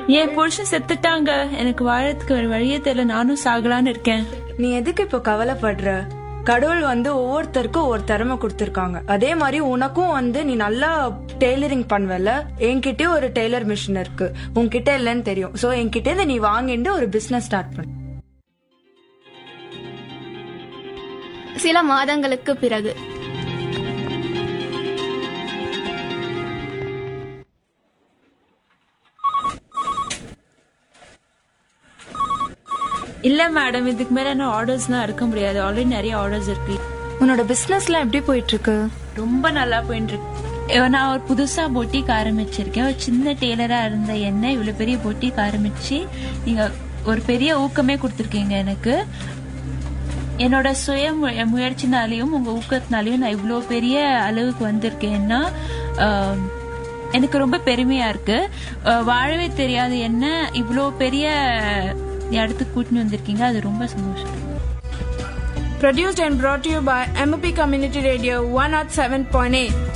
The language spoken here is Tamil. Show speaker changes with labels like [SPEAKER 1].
[SPEAKER 1] என் புருஷன் செத்துட்டாங்க எனக்கு வாழறதுக்கு ஒரு வழியே தெரியல நானும் சாகலான்னு இருக்கேன்
[SPEAKER 2] நீ எதுக்கு இப்போ கவலைப்படுற கடவுள் வந்து ஒவ்வொருத்தருக்கும் ஒரு திறமை கொடுத்துருக்காங்க அதே மாதிரி உனக்கும் வந்து நீ நல்லா டெய்லரிங் பண்ணுவல என்கிட்டயும் ஒரு டெய்லர் மிஷின் இருக்கு உன்கிட்ட இல்லைன்னு தெரியும் சோ என்கிட்ட இருந்து நீ வாங்கிட்டு ஒரு பிசினஸ் ஸ்டார்ட் பண்ணு
[SPEAKER 3] சில மாதங்களுக்கு பிறகு
[SPEAKER 1] இல்ல மேடம் இதுக்கு மேல என்ன ஆர்டர்ஸ்லாம் இருக்க முடியாது ஆல்ரெடி நிறைய ஆர்டர்ஸ் இருக்கு
[SPEAKER 2] உன்னோட பிசினஸ்லாம் எப்படி போயிட்டு இருக்கு
[SPEAKER 1] ரொம்ப நல்லா போயிட்டு இருக்கு அஹ் நான் ஒரு புதுசா பொட்டிக் ஆரம்பிச்சிருக்கேன் ஒரு சின்ன டெய்லரா இருந்த என்ன இவ்வளவு பெரிய பொட்டிக் ஆரம்பிச்சு நீங்க ஒரு பெரிய ஊக்கமே கொடுத்துருக்கீங்க எனக்கு என்னோட சுய மு- முயற்சினாலையும் உங்க ஊக்கத்தினாலையும் நான் இவ்வளோ பெரிய அளவுக்கு வந்திருக்கேன்னா ஆஹ், எனக்கு ரொம்ப பெருமையா இருக்கு ஆஹ், வாழவே தெரியாது என்ன இவ்வளோ பெரிய இடத்துக்கு கூட்டின்னு வந்திருக்கீங்க அது ரொம்ப சந்தோஷம்
[SPEAKER 4] Produced and brought to you by MOP Community Radio 107.8.